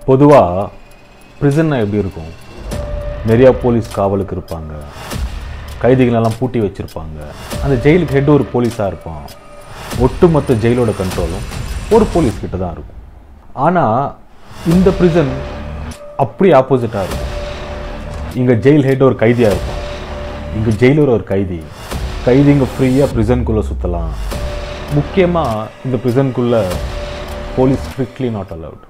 பொதுவாக ப்ரிசன்னா எப்படி இருக்கும் நிறையா போலீஸ் காவலுக்கு இருப்பாங்க கைதிகளெல்லாம் பூட்டி வச்சுருப்பாங்க அந்த ஜெயிலுக்கு ஹெட் ஒரு போலீஸாக இருப்பான் ஒட்டுமொத்த ஜெயிலோட கண்ட்ரோலும் ஒரு போலீஸ் கிட்ட தான் இருக்கும் ஆனால் இந்த ப்ரிசன் அப்படி ஆப்போசிட்டாக இருக்கும் இங்கே ஜெயில் ஹெட் ஒரு கைதியாக இருப்பான் இங்கே ஜெயிலர் ஒரு கைதி கைதிங்க ஃப்ரீயாக ப்ரிசன்குள்ளே சுற்றலாம் முக்கியமாக இந்த ப்ரிசன்குள்ளே போலீஸ் ஸ்ட்ரிக்ட்லி நாட் அலவுட்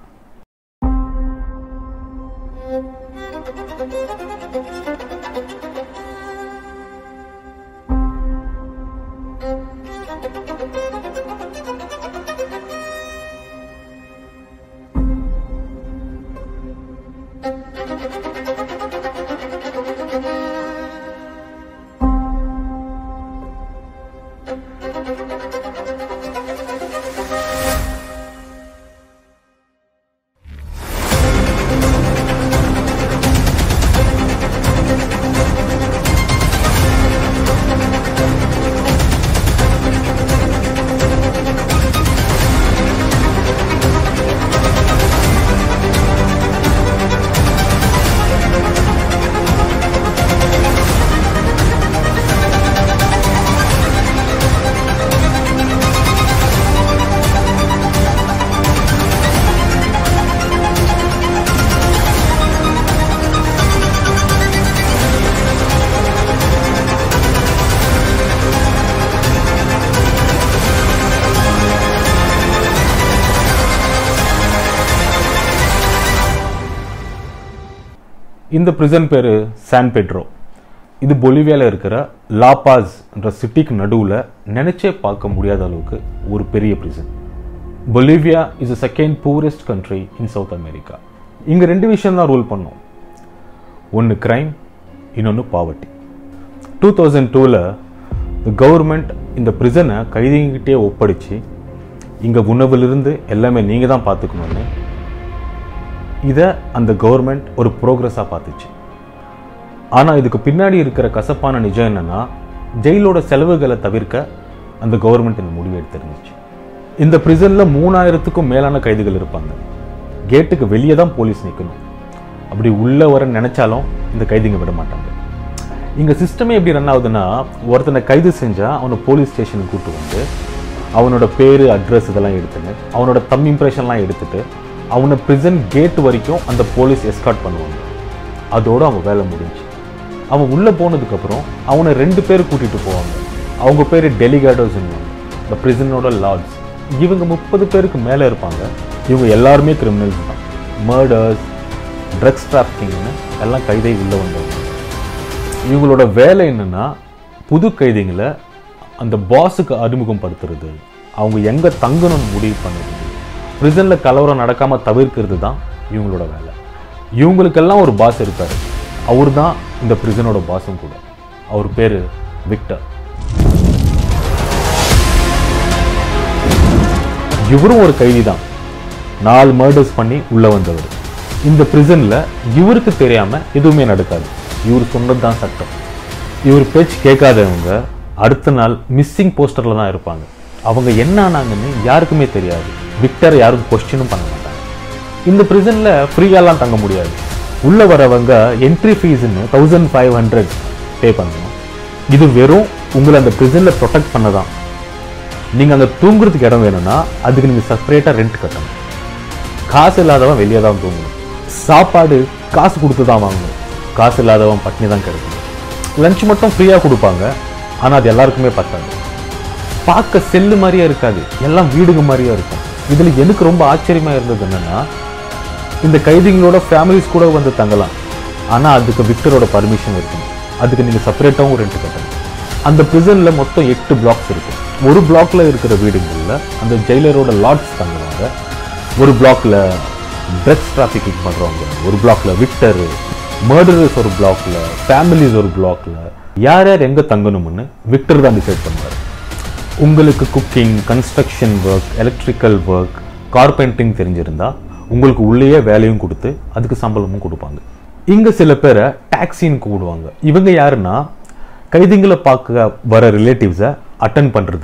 இந்த ப்ரிசன் பேர் சான் பெட்ரோ இது பொலிவியாவில் இருக்கிற லாபாஸ் என்ற சிட்டிக்கு நடுவில் நினைச்சே பார்க்க முடியாத அளவுக்கு ஒரு பெரிய prison Bolivia is a second poorest country in South America இங்கே ரெண்டு விஷயம் தான் ரூல் பண்ணோம் ஒன்று கிரைம் இன்னொன்று பாவர்ட்டி டூ தௌசண்ட் டூவில் கவர்மெண்ட் இந்த ப்ரிசனை கைதிங்கிட்டே ஒப்படைச்சு இங்கே உணவுலேருந்து எல்லாமே நீங்கள் தான் பார்த்துக்கணும்னு இதை அந்த கவர்மெண்ட் ஒரு ப்ரோக்ரஸாக பார்த்துச்சு ஆனால் இதுக்கு பின்னாடி இருக்கிற கசப்பான நிஜம் என்னன்னா ஜெயிலோட செலவுகளை தவிர்க்க அந்த கவர்மெண்ட் இந்த முடிவு எடுத்திருந்துச்சு இந்த ப்ரிசனில் மூணாயிரத்துக்கும் மேலான கைதிகள் இருப்பாங்க கேட்டுக்கு வெளியே தான் போலீஸ் நிற்கணும் அப்படி உள்ளே வர நினைச்சாலும் இந்த கைதிங்க விட மாட்டாங்க இங்கே சிஸ்டமே எப்படி ரன் ஆகுதுன்னா ஒருத்தனை கைது செஞ்சால் அவனை போலீஸ் ஸ்டேஷனுக்கு கூட்டு வந்து அவனோட பேர் அட்ரஸ் இதெல்லாம் எடுத்துன்னு அவனோட தம் இம்ப்ரெஷன்லாம் எடுத்துட்டு அவனை ப்ரிசன் கேட் வரைக்கும் அந்த போலீஸ் எஸ்கார்ட் பண்ணுவாங்க அதோட அவன் வேலை முடிஞ்சு அவன் உள்ளே போனதுக்கப்புறம் அவனை ரெண்டு பேர் கூட்டிகிட்டு போவாங்க அவங்க பேர் டெலிகேட்டர்ஸ் இந்த ப்ரிசனோட லார்ட்ஸ் இவங்க முப்பது பேருக்கு மேலே இருப்பாங்க இவங்க எல்லாருமே கிரிமினல்ஸ் தான் மர்டர்ஸ் ட்ரக்ஸ் டிராஃபிக்கிங்னு எல்லாம் கைதை உள்ளே வந்தவங்க இவங்களோட வேலை என்னன்னா புது கைதிகளை அந்த பாஸுக்கு அறிமுகப்படுத்துறது அவங்க எங்கே தங்கணும்னு முடிவு பண்ணுறது ப்ரிசனில் கலவரம் நடக்காமல் தவிர்க்கிறது தான் இவங்களோட வேலை இவங்களுக்கெல்லாம் ஒரு பாஸ் இருக்கார் அவர் தான் இந்த ப்ரிசனோட பாஸும் கூட அவர் பேர் விக்டர் இவரும் ஒரு கைதி தான் நாலு மர்டர்ஸ் பண்ணி உள்ள வந்தவர் இந்த ப்ரிசனில் இவருக்கு தெரியாம எதுவுமே நடக்காது இவர் சொன்னது தான் சட்டம் இவர் பேச்சு கேட்காதவங்க அடுத்த நாள் மிஸ்ஸிங் போஸ்டர்ல தான் இருப்பாங்க அவங்க என்ன ஆனாங்கன்னு யாருக்குமே தெரியாது விக்டர் யாரும் கொஸ்டினும் பண்ண மாட்டாங்க இந்த ப்ரிசனில் ஃப்ரீயாலாம் தங்க முடியாது உள்ள வரவங்க என்ட்ரி ஃபீஸ்ன்னு தௌசண்ட் ஃபைவ் ஹண்ட்ரட் பே பண்ணணும் இது வெறும் உங்களை அந்த ப்ரிசனில் ப்ரொடெக்ட் பண்ண தான் நீங்கள் அங்கே தூங்குறதுக்கு இடம் வேணும்னா அதுக்கு நீங்கள் செப்பரேட்டாக ரெண்ட் கட்டணும் காசு இல்லாதவன் வெளியே தான் தூங்கணும் சாப்பாடு காசு கொடுத்து தான் வாங்கணும் காசு இல்லாதவன் பட்னி தான் கிடைக்கணும் லஞ்ச் மட்டும் ஃப்ரீயாக கொடுப்பாங்க ஆனால் அது எல்லாருக்குமே பத்தாது பார்க்க செல்லு மாதிரியே இருக்காது எல்லாம் வீடுங்க மாதிரியே இருக்கும் இதில் எனக்கு ரொம்ப ஆச்சரியமா இருந்தது என்னன்னா இந்த கைதிகளோட ஃபேமிலிஸ் கூட வந்து தங்கலாம் ஆனால் அதுக்கு விக்டரோட பர்மிஷன் இருக்கணும் அதுக்கு நீங்கள் செப்பரேட்டாகவும் ரெண்ட் கட்டணும் அந்த ப்ரிசனில் மொத்தம் எட்டு பிளாக்ஸ் இருக்கும் ஒரு பிளாக்ல இருக்கிற வீடுங்களில் அந்த ஜெயிலரோட லாட்ஸ் தங்குவாங்க ஒரு பிளாக்ல ட்ரக்ஸ் டிராஃபிக்கிங் பண்ணுறவங்க ஒரு பிளாக்ல விக்டர் மர்டரர்ஸ் ஒரு பிளாக்ல ஃபேமிலிஸ் ஒரு பிளாக்ல யார் யார் எங்கே தங்கணும்னு விக்டர் தான் டிசைட் பண்ணுவார் உங்களுக்கு cooking construction work electrical work carpenting தெரிஞ்சிருந்தா உங்களுக்கு உள்ளேயே வேலையும் கொடுத்து அதுக்கு சம்பளமும் கொடுப்பாங்க இங்க சில பேரை டாக்ஸின்னு கூப்பிடுவாங்க இவங்க யாருன்னா கைதிங்களை பார்க்க வர ரிலேட்டிவ்ஸை அட்டன் பண்றது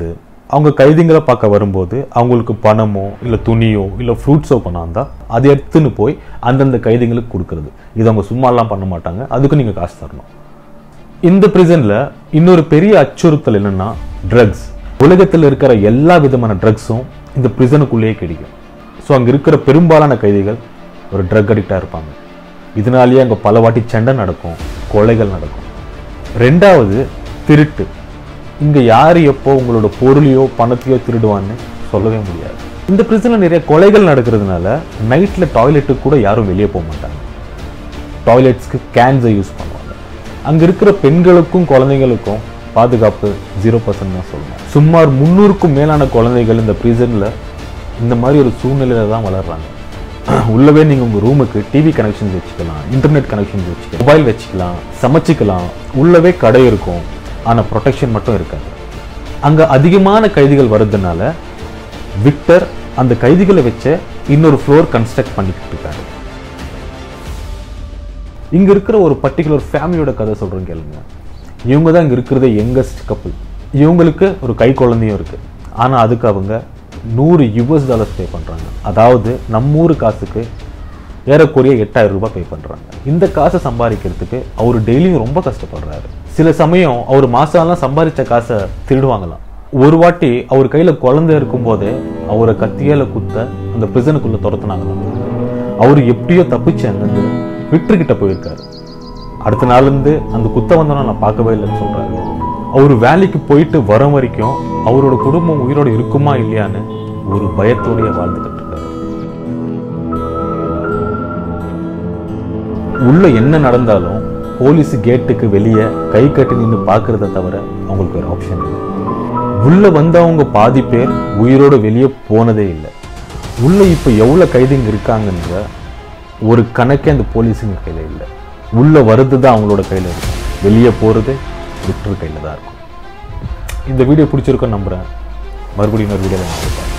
அவங்க கைதிங்களை பார்க்க வரும்போது அவங்களுக்கு பணமோ இல்லை துணியோ இல்லை ஃப்ரூட்ஸோ பண்ணாந்தா அதை எடுத்துன்னு போய் அந்தந்த கைதிங்களுக்கு கொடுக்கறது இது அவங்க சும்மாலாம் பண்ண மாட்டாங்க அதுக்கு நீங்கள் காசு தரணும் இந்த பிரிசன்ல இன்னொரு பெரிய அச்சுறுத்தல் என்னன்னா ட்ரக்ஸ் உலகத்தில் இருக்கிற எல்லா விதமான ட்ரக்ஸும் இந்த பிரிசனுக்குள்ளேயே கிடைக்கும் ஸோ அங்கே இருக்கிற பெரும்பாலான கைதிகள் ஒரு ட்ரக் அடிக்டாக இருப்பாங்க இதனாலேயே அங்கே பல வாட்டி சண்டை நடக்கும் கொலைகள் நடக்கும் ரெண்டாவது திருட்டு இங்கே யார் எப்போ உங்களோட பொருளையோ பணத்தையோ திருடுவான்னு சொல்லவே முடியாது இந்த பிரிசனில் நிறைய கொலைகள் நடக்கிறதுனால நைட்டில் டாய்லெட்டுக்கு கூட யாரும் வெளியே போக மாட்டாங்க டாய்லெட்ஸ்க்கு கேன்ஸை யூஸ் பண்ணுவாங்க அங்கே இருக்கிற பெண்களுக்கும் குழந்தைங்களுக்கும் பாதுகாப்பு ஜீரோ பர்சன்ட் தான் சொல்லணும் சுமார் முந்நூறுக்கும் மேலான குழந்தைகள் இந்த ப்ரிசனில் இந்த மாதிரி ஒரு சூழ்நிலையில தான் வளர்றாங்க உள்ளவே நீங்கள் உங்கள் ரூமுக்கு டிவி கனெக்ஷன்ஸ் வச்சுக்கலாம் இன்டர்நெட் கனெக்ஷன்ஸ் வச்சுக்கலாம் மொபைல் வச்சுக்கலாம் சமைச்சிக்கலாம் உள்ளவே கடை இருக்கும் ஆனால் ப்ரொடெக்ஷன் மட்டும் இருக்காது அங்கே அதிகமான கைதிகள் வர்றதுனால விக்டர் அந்த கைதிகளை வச்ச இன்னொரு ஃப்ளோர் கன்ஸ்ட்ரக்ட் பண்ணிக்கிட்டு இருக்காரு இங்க இருக்கிற ஒரு பர்டிகுலர் ஃபேமிலியோட கதை சொல்றேன் கேளுங்க இவங்க தான் இங்க இருக்கிறதே யங்கஸ்ட் கப்பல் இவங்களுக்கு ஒரு கை குழந்தையும் இருக்கு ஆனா அதுக்கு அவங்க நூறு யுஎஸ் டாலர்ஸ் பே பண்றாங்க அதாவது நம்ம ஊர் காசுக்கு ஏறக்குறைய எட்டாயிரம் ரூபாய் பே பண்றாங்க இந்த காசை சம்பாதிக்கிறதுக்கு அவர் டெய்லியும் ரொம்ப கஷ்டப்படுறாரு சில சமயம் அவர் மாசம்லாம் சம்பாதிச்ச காசை திருடுவாங்களாம் ஒரு வாட்டி அவர் கையில குழந்தை இருக்கும்போதே அவரை கத்தியால குத்த அந்த பிரிசனுக்குள்ள துரத்துனாங்களாம் அவர் எப்படியோ தப்பிச்சு அங்கிருந்து விக்டர்கிட்ட போயிருக்காரு அடுத்த நாள் இருந்து அந்த குத்த வந்தவன நான் பார்க்கவே இல்லைன்னு சொல்றாரு அவர் வேலைக்கு போயிட்டு வர வரைக்கும் அவரோட குடும்பம் உயிரோட இருக்குமா இல்லையான்னு ஒரு பயத்தோடய வாழ்ந்துகிட்டு இருக்காரு உள்ள என்ன நடந்தாலும் போலீஸ் கேட்டுக்கு வெளியே கை கட்டி நின்று பார்க்கறத தவிர அவங்களுக்கு ஒரு ஆப்ஷன் இல்லை உள்ள வந்தவங்க பாதி பேர் உயிரோட வெளியே போனதே இல்லை உள்ள இப்போ எவ்வளோ கைதிங்க இருக்காங்கன்ற ஒரு கணக்கே அந்த போலீஸுங்க கையில் இல்லை உள்ள வர்றது தான் அவங்களோட கையில் இருக்கும் வெளியே போகிறது விக்டர் கையில் தான் இருக்கும் இந்த வீடியோ பிடிச்சிருக்கோன்னு நம்புகிறேன் மறுபடியும் இன்னொரு வீடியோவில் நான் பார்ப்பேன்